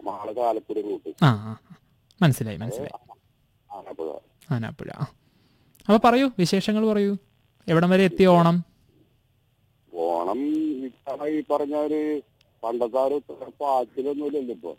Mala കാലപ്പുഴ root ആ ആ മനസ്സിലായി മനസ്സിലായി ആലപ്പുഴ ആനാപ്പുഴ ആ അപ്പോൾ പറയൂ വിശേഷങ്ങൾ പറയൂ എവിടം വരെ എത്തി ഓണം ഓണം ഇത്തവണ ഈ പറഞ്ഞ ഒരു പണ്ടത്തെ ആ ഒരു പാച്ചിലൊന്നുമില്ലല്ലോ ഇപ്പൊ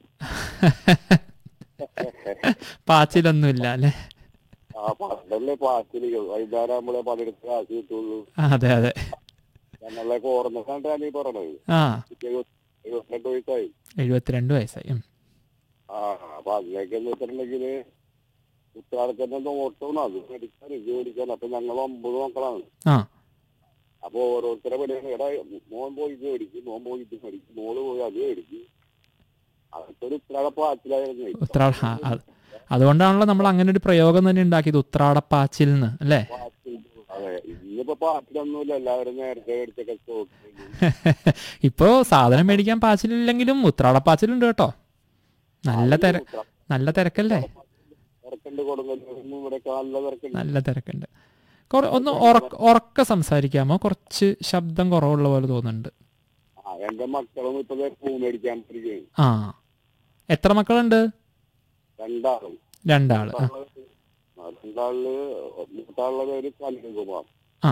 പാച്ചിലൊന്നുമില്ല അല്ലേ ആ പണ്ടല്ലേ പാച്ചില് വൈകുന്നേരം നമ്മളെ പണിയെടുത്ത് കാശ് കിട്ടുള്ളൂ ആ, അതെ അതെ ഞങ്ങളൊക്കെ ഓർമ്മക്കാണ്ടാണ് ഈ പറഞ്ഞത് ആ എനിക്ക് എഴുപത്തി- എഴുപത്തിരണ്ട് വയസ്സായി എഴുപത്തിരണ്ട് വയസ്സായി ഉം. ആ അപ്പൊ അതിലേക്ക് എന്ന് വെച്ചിട്ടുണ്ടെങ്കിൽ ഉത്തരാടത്തിന്റെ നോട്ടമാണ് അത് മേടിക്കാൻ ഇത് മേടിക്കാൻ അപ്പൊ ഞങ്ങൾ ഒമ്പത് മക്കളാണ് ആ അപ്പൊ ഓരോരുത്തരെ പണിയാണ് എടാ മോൻ പോയി ഇത് മേടിക്കും മോൻ പോയി ഇത് മേടിക്കും മോള് പോയി അത് മേടിക്കും അതൊക്കെ ഒരു ഉത്തരാട പാച്ചിലായിരുന്നു ഉത്രാട ആ, അത് അതുകൊണ്ടാണല്ലോ നമ്മൾ അങ്ങനെ ഒരു പ്രയോഗം തന്നെ ഉണ്ടാക്കിയത് ഉത്രാടപ്പാച്ചിൽ നിന്ന് അല്ലേ പാച്ചിൽ അതെ ഇന്നിപ്പോ പാച്ചിലൊന്നുമില്ല എല്ലാവരും നേരത്തെ മേടിച്ചൊക്കെ സ്റ്റോക്ക് ചെയ്തു. ഇപ്പോൾ സാധനം മേടിക്കാൻ പാച്ചിലില്ലെങ്കിലും ഉത്രാടപ്പാച്ചിലുണ്ട് കേട്ടോ നല്ല തിര നല്ല തിരക്കല്ലേ തിരക്കുണ്ട് കൊടുങ്ങല്ലൂരിന്നും ഇവിടെയൊക്കെ നല്ല തിരക്കുണ്ട് നല്ല തിരക്കുണ്ട് കുറ- ഒന്ന് ഉറക്ക ഉറക്ക സംസാരിക്കാമോ കുറച്ച് ശബ്ദം കുറവുള്ള പോലെ തോന്നുന്നുണ്ട് ആ എന്റെ മക്കളും ഇപ്പൊ ദേ പൂ മേടിക്കാൻ പോയിരിക്കുകയാണ് ആ എത്ര മക്കളുണ്ട് രണ്ടാളും രണ്ടാള് ആ ആ, രണ്ടാളില് മൂത്താളുടെ പേര് കലികുമാർ ആ.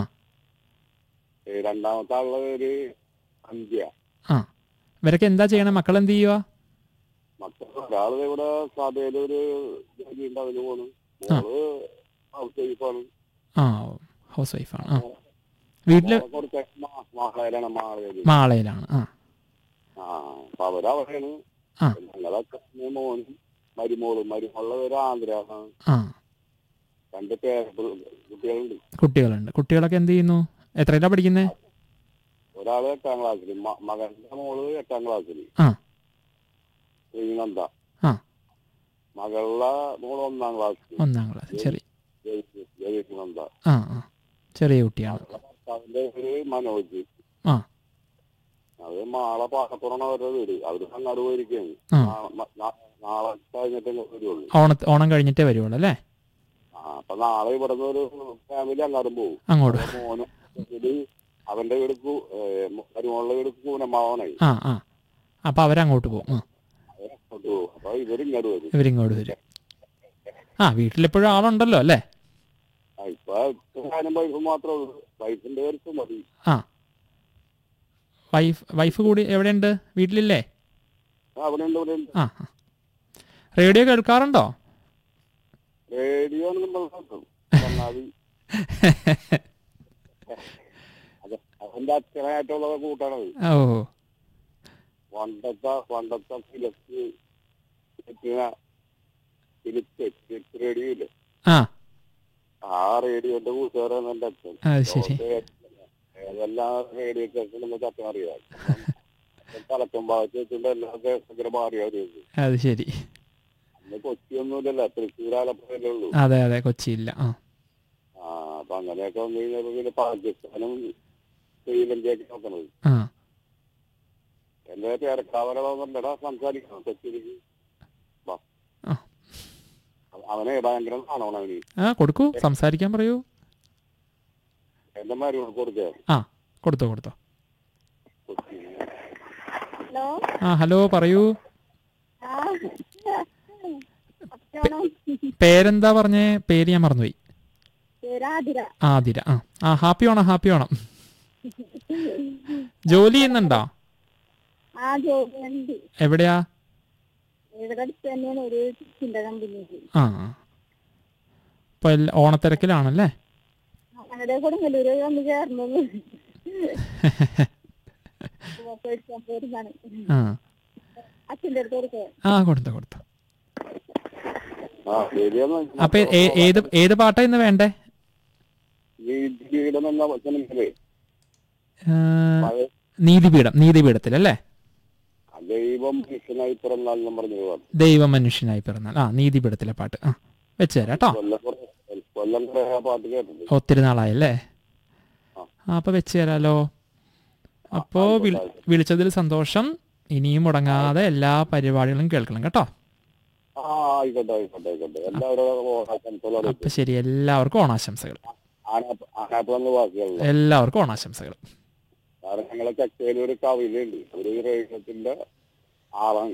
ഏ, രണ്ടാമത്തെ ആളുടെ പേര് അന്ത്യ ആ ഇവരൊക്കെ എന്താ ചെയ്യണേ മക്കൾ എന്ത് ചെയ്യുക മക്കൾ ഒരാള് ഇവിടെ സഭയില് ഒരു ജോലി ഉണ്ട് അതിന് പോണ് മോള് ഹൗസ് വൈഫാണ് ആ ഹൗസ് വൈഫാണ് ആ വീട്ടില് മോളെ കൊടുത്ത മാ- മാളയിലാണ് മാളയില് മാളയിലാണ് ആ ആ അപ്പൊ അവരവിടെയാണ് ആ. ഞങ്ങളെ അച്ഛനും മോനും മരുമോളും മരുമോളുടെ പേര് ആന്ധ്ര ആ രണ്ട് പേര് കുട്ടികളുണ്ട് കുട്ടികളുണ്ട് കുട്ടികളൊക്കെ എന്ത് ചെയ്യുന്നു എത്രയിലാ പഠിക്കുന്നത് ഒരാള് എട്ടാം ക്ലാസ്സിൽ മകന്റെ മോള് എട്ടാം ക്ലാസ്സിൽ ആ. ശ്രീനന്ദ ആ. മകളുടെ മോള് ഒന്നാം ക്ലാസ്സിൽ ഒന്നാം ക്ലാസ് ചെറിയ ജയനന്ദ ആ ആ ചെറിയ കുട്ടിയാണ് ഭർത്താവിന്റെ പേര് മനോജ് ആ. അത് മാളെ പാക്കപ്പുറമാണ് അവരുടെ വീട് അവര് അങ്ങോട്ട് പോയിരിക്കുകയാണ് ആ. നാ- മ- നാ- നാളെ കഴിഞ്ഞിട്ടേ വരുള്ളൂ ഓണ ഓണം കഴിഞ്ഞിട്ടേ വരുവുള്ളൂ അല്ലേ ആ അപ്പൊ നാളെ ഇവിടുന്ന് ഒരു ഫാമിലി അങ്ങോട്ടും പോകും അങ്ങോട്ട് അപ്പൊ മോനും ഇത് അവന്റെ വീട് കു- ഏ, മരുമോളുടെ വീട് കൂനമാവനായി ആ ആ അപ്പം അവരങ്ങോട്ട് പോകും ആ അങ്ങോട്ട് പോകും അപ്പൊ ഇവരിങ്ങോട്ട് വരും ഇവരിങ്ങോട്ട് വരും ആ വീട്ടിലെപ്പോഴും ആളുണ്ടല്ലോ അല്ലേ ആ, ഇപ്പൊ ഞാനും വൈഫും മാത്രമേ ഉള്ളൂ വൈഫിന്റെ പേർക്ക് മതി ആ വൈഫ് വൈഫ് കൂടി എവിടെയുണ്ട് വീട്ടിലില്ലേ ആ, അവിടെ ഉണ്ട് ഇവിടെ ഉണ്ട് ആ ആ. റേഡിയോ കേൾക്കാറുണ്ടോ റേഡിയോ ചങ്ങാതി അത് അവന്റെ അച്ഛനായിട്ടുള്ള കൂട്ടാണത് ഓ പണ്ടത്തെ പണ്ടത്തെ ഫിലിപ്സ് ഫിലിപ്സ് ഫിലിപ്സ് റേഡിയോ ഇല്ലേ ആ ആ റേഡിയോന്റെ കൂട്ടുകാരാണ് എന്റെ അച്ഛൻ അത് ശരി ഏതെല്ലാം റേഡിയോ സ്റ്റേഷൻ നമുക്ക് അച്ഛൻ അറിയാം തലക്കം ഭാഗത്ത് വെച്ചിട്ട് എല്ലാ ദേശത്തിലും മാറിയത് അത് ശരി അന്ന് കൊച്ചിയൊന്നുമില്ലല്ലോ തൃശ്ശൂർ ആലപ്പുഴയല്ലേ ഉള്ളൂ അതെ അതെ കൊച്ചിയില്ല ആ ആ അപ്പൊ അങ്ങനെയൊക്കെ വന്നു കഴിഞ്ഞപ്പോ പിന്നെ പാകിസ്ഥാനും ശ്രീലങ്കയൊക്കെ നോക്കണത് ആ എന്റെ പേരക്കാവരടാ സംസാരിക്കണം കൊച്ചിയിലേക്ക് വാ ആ. അവനെ ഭയങ്കര കാണണം അവന് ആ കൊടുക്കൂ സംസാരിക്കാൻ പറയൂ എന്റെ മരുമകൾ കൊടുത്തേ ആ കൊടുത്തോ കൊടുത്തോ കൊച്ചി ഹലോ ആ ഹലോ പറയൂ ആ അച്ഛനോ പേരെന്താ പറഞ്ഞേ പേര് ഞാൻ മറന്നുപോയി പേരാതിര ആതിര ആ ആ ഹാപ്പി ഓണം ഹാപ്പി ഓണം ജോലി ചെയ്യുന്നുണ്ടോ ആ ജോലിയുണ്ട് എവിടെയാ ഇവിടെ അടുത്ത് തന്നെയാണ് ഒരു ചിന്ത കമ്പനിയിൽ ആ ഇപ്പൊ എല്ലാ- ഓണത്തിരക്കിലാണല്ലേ ഞങ്ങളുടെ കൊടുങ്ങല്ലൂര് വന്ന് ചേർന്നത് മേടിക്കാൻ പോരുന്നാണ് ആ അച്ഛൻ്റെ അടുത്ത് കൊടുക്കുക ആ കൊടുത്തോ കൊടുത്തോ ആ ശരിയെന്ന് അപ്പൊ ഏ- ഏത് ഏത് പാട്ടാ ഇന്ന് വേണ്ടേ വീടം എന്ന വചനത്തില് ആ, പഴയ നീതിപീഠം നീതിപീഠത്തിൽ അല്ലേ ദൈവം മനുഷ്യനായി പിറന്നാലെന്നും പറഞ്ഞു പോവാം ദൈവ മനുഷ്യനായി പിറന്നാൽ ആ നീതിപീഠത്തിലെ പാട്ട് ആ വെച്ച് തരാം കേട്ടോ കൊല്ലം കുറെ കൊല്ലം കുറെ ആ പാട്ട് കേട്ടിട്ടുണ്ട് ഒത്തിരി നാളായല്ലേ ആ. ആ അപ്പൊ വെച്ച് തരാലോ അപ്പോ വിളി- വിളിച്ചതിൽ സന്തോഷം ഇനിയും മുടങ്ങാതെ എല്ലാ പരിപാടികളും കേൾക്കണം കേട്ടോ ആ ആയിക്കോട്ടെ ആയിക്കോട്ടെ ആയിക്കോട്ടെ എല്ലാവരും ഓണാശംസകളോടെ അപ്പൊ ശരി എല്ലാവർക്കും ഓണാശംസകൾ ആനാപ്പുറന്ന് വാക്കുകളില്ല എല്ലാവർക്കും ഓണാശംസകൾ കാരണം ഞങ്ങളെ ചക്കയിൽ ഒരു കവിതയുണ്ട് ഒരു റേഡിയത്തിന്റെ ആളാണ്